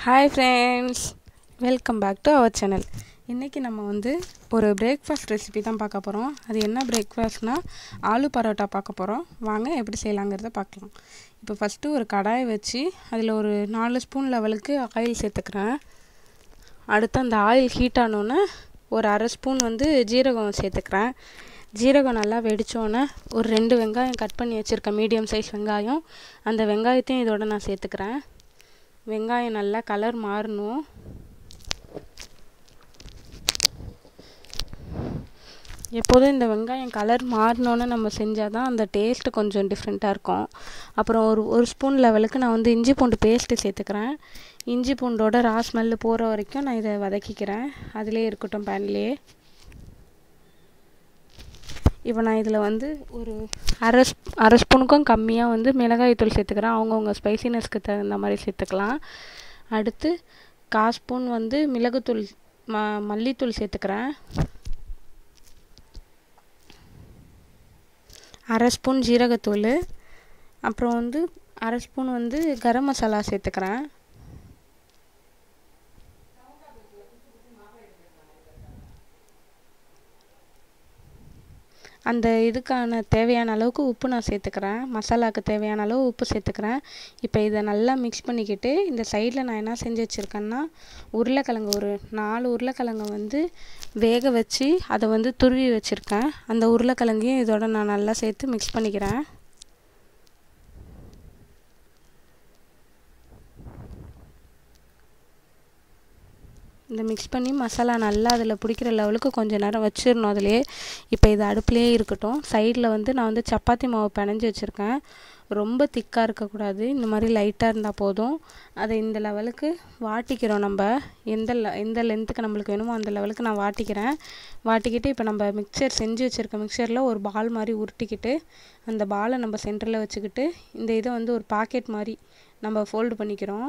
hi friends welcome back to our channel இன்றைக்கி நம்ம வந்து ஒரு பிரேக்ஃபாஸ்ட் ரெசிபி தான் பார்க்க போகிறோம் அது என்ன பிரேக்ஃபாஸ்ட்னால் ஆலு பரோட்டா பார்க்க போகிறோம் வாங்க எப்படி செய்யலாங்கிறத பார்க்கலாம் இப்போ ஃபஸ்ட்டு ஒரு கடாயை வச்சு அதில் ஒரு நாலு ஸ்பூன் லெவலுக்கு ஆயில் சேர்த்துக்கிறேன் அடுத்து அந்த ஆயில் ஹீட் ஆனோன்னே ஒரு அரை ஸ்பூன் வந்து ஜீரகம் சேர்த்துக்கிறேன் ஜீரகம் நல்லா வெடித்தோன்னே ஒரு ரெண்டு வெங்காயம் கட் பண்ணி வச்சுருக்கேன் மீடியம் சைஸ் வெங்காயம் அந்த வெங்காயத்தையும் இதோட நான் சேர்த்துக்கிறேன் வெங்காயம் நல்லா கலர் மாறணும் எப்போதும் இந்த வெங்காயம் கலர் மாறினோன்னே நம்ம செஞ்சால் தான் அந்த டேஸ்ட்டு கொஞ்சம் டிஃப்ரெண்ட்டாக இருக்கும் அப்புறம் ஒரு ஒரு ஸ்பூன் லெவலுக்கு நான் வந்து இஞ்சி பூண்டு பேஸ்ட்டு சேர்த்துக்கிறேன் இஞ்சி பூண்டோட ரா ஸ்மெல்லு போகிற வரைக்கும் நான் இதை வதக்கிக்கிறேன் அதிலே இருக்கட்டும் பேன்லேயே இப்போ நான் இதில் வந்து ஒரு அரை அரை ஸ்பூனுக்கும் கம்மியாக வந்து மிளகாய் தூள் சேர்த்துக்கிறேன் அவங்கவுங்க ஸ்பைசினஸ்க்கு தகுந்த மாதிரி சேர்த்துக்கலாம் அடுத்து கால் ஸ்பூன் வந்து மிளகுத்தூள் ம மல்லித்தூள் சேர்த்துக்கிறேன் அரை ஸ்பூன் ஜீரகத்தூள் அப்புறம் வந்து அரை ஸ்பூன் வந்து கரம் மசாலா சேர்த்துக்கிறேன் அந்த இதுக்கான தேவையான அளவுக்கு உப்பு நான் சேர்த்துக்கிறேன் மசாலாவுக்கு தேவையான அளவு உப்பு சேர்த்துக்கிறேன் இப்போ இதை நல்லா மிக்ஸ் பண்ணிக்கிட்டு இந்த சைடில் நான் என்ன செஞ்சு வச்சுருக்கேன்னா உருளைக்கிழங்கு ஒரு நாலு உருளைக்கிழங்கை வந்து வேக வச்சு அதை வந்து துருவி வச்சுருக்கேன் அந்த உருளைக்கிழங்கையும் இதோட நான் நல்லா சேர்த்து மிக்ஸ் பண்ணிக்கிறேன் இந்த மிக்ஸ் பண்ணி மசாலா நல்லா அதில் பிடிக்கிற லெவலுக்கு கொஞ்சம் நேரம் வச்சிடணும் அதிலே இப்போ இது அடுப்புலேயே இருக்கட்டும் சைடில் வந்து நான் வந்து சப்பாத்தி மாவு பிணைஞ்சி வச்சுருக்கேன் ரொம்ப திக்காக இருக்கக்கூடாது இந்த மாதிரி லைட்டாக இருந்தால் போதும் அதை இந்த லெவலுக்கு வாட்டிக்கிறோம் நம்ம எந்த எந்த லென்த்துக்கு நம்மளுக்கு வேணுமோ அந்த லெவலுக்கு நான் வாட்டிக்கிறேன் வாட்டிக்கிட்டு இப்போ நம்ம மிக்சர் செஞ்சு வச்சுருக்க மிக்சரில் ஒரு பால் மாதிரி உருட்டிக்கிட்டு அந்த பாலை நம்ம சென்டரில் வச்சுக்கிட்டு இந்த இதை வந்து ஒரு பாக்கெட் மாதிரி நம்ம ஃபோல்டு பண்ணிக்கிறோம்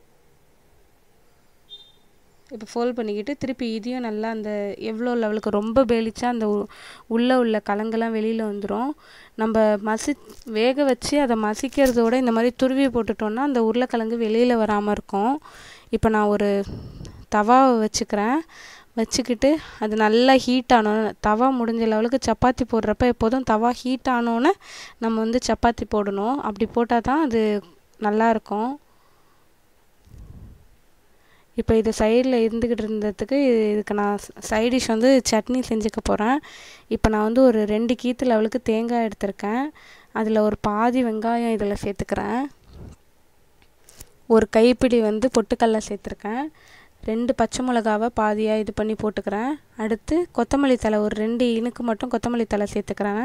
இப்போ ஃபோல்ட் பண்ணிக்கிட்டு திருப்பி இதையும் நல்லா அந்த எவ்வளோ லெவலுக்கு ரொம்ப பேலிச்சா அந்த உள்ளே உள்ள கலங்கெல்லாம் வெளியில் வந்துடும் நம்ம மசி வேக வச்சு அதை மசிக்கிறதோட இந்த மாதிரி துருவி போட்டுட்டோன்னா அந்த உருளைக்கிழங்கு வெளியில் வராமல் இருக்கும் இப்போ நான் ஒரு தவாவை வச்சுக்கிறேன் வச்சுக்கிட்டு அது நல்லா ஹீட் ஆனோன்னு தவா முடிஞ்ச லெவலுக்கு சப்பாத்தி போடுறப்ப எப்போதும் தவா ஹீட் ஆனோன்னே நம்ம வந்து சப்பாத்தி போடணும் அப்படி போட்டால் தான் அது நல்லாயிருக்கும் இப்போ இது சைடில் இருந்துக்கிட்டு இருந்ததுக்கு இதுக்கு நான் சைடிஷ் வந்து சட்னி செஞ்சுக்க போகிறேன் இப்போ நான் வந்து ஒரு ரெண்டு கீத்து லெவலுக்கு தேங்காய் எடுத்திருக்கேன் அதில் ஒரு பாதி வெங்காயம் இதில் சேர்த்துக்கிறேன் ஒரு கைப்பிடி வந்து பொட்டுக்கடலை சேர்த்துருக்கேன் ரெண்டு பச்சை மிளகாவை பாதியாக இது பண்ணி போட்டுக்கிறேன் அடுத்து கொத்தமல்லி தலை ஒரு ரெண்டு இனுக்கு மட்டும் கொத்தமல்லி தலை சேர்த்துக்கிறேன்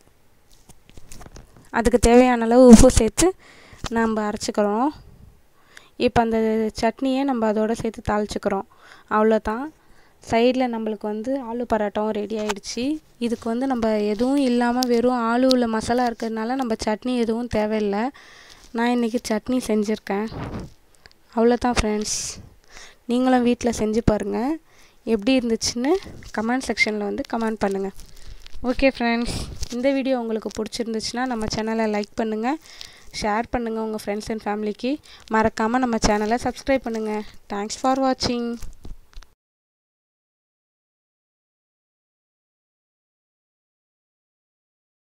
அதுக்கு தேவையான அளவு உப்பு சேர்த்து நம்ம அரைச்சிக்கிறோம் இப்போ அந்த சட்னியை நம்ம அதோடு சேர்த்து தாளிச்சுக்கிறோம் அவ்வளோதான் சைடில் நம்மளுக்கு வந்து ஆலு பரோட்டாவும் ரெடி ஆகிடுச்சி இதுக்கு வந்து நம்ம எதுவும் இல்லாமல் வெறும் ஆலுவில் மசாலா இருக்கிறதுனால நம்ம சட்னி எதுவும் தேவையில்லை நான் இன்றைக்கி சட்னி செஞ்சுருக்கேன் அவ்வளோதான் ஃப்ரெண்ட்ஸ் நீங்களும் வீட்டில் செஞ்சு பாருங்கள் எப்படி இருந்துச்சுன்னு கமெண்ட் செக்ஷனில் வந்து கமெண்ட் பண்ணுங்கள் ஓகே ஃப்ரெண்ட்ஸ் இந்த வீடியோ உங்களுக்கு பிடிச்சிருந்துச்சுன்னா நம்ம சேனலை லைக் பண்ணுங்கள் ஷேர் பண்ணுங்கள் உங்கள் ஃப்ரெண்ட்ஸ் அண்ட் ஃபேமிலிக்கு மறக்காமல் நம்ம சேனலை சப்ஸ்கிரைப் பண்ணுங்கள் தேங்க்ஸ் ஃபார் வாட்சிங்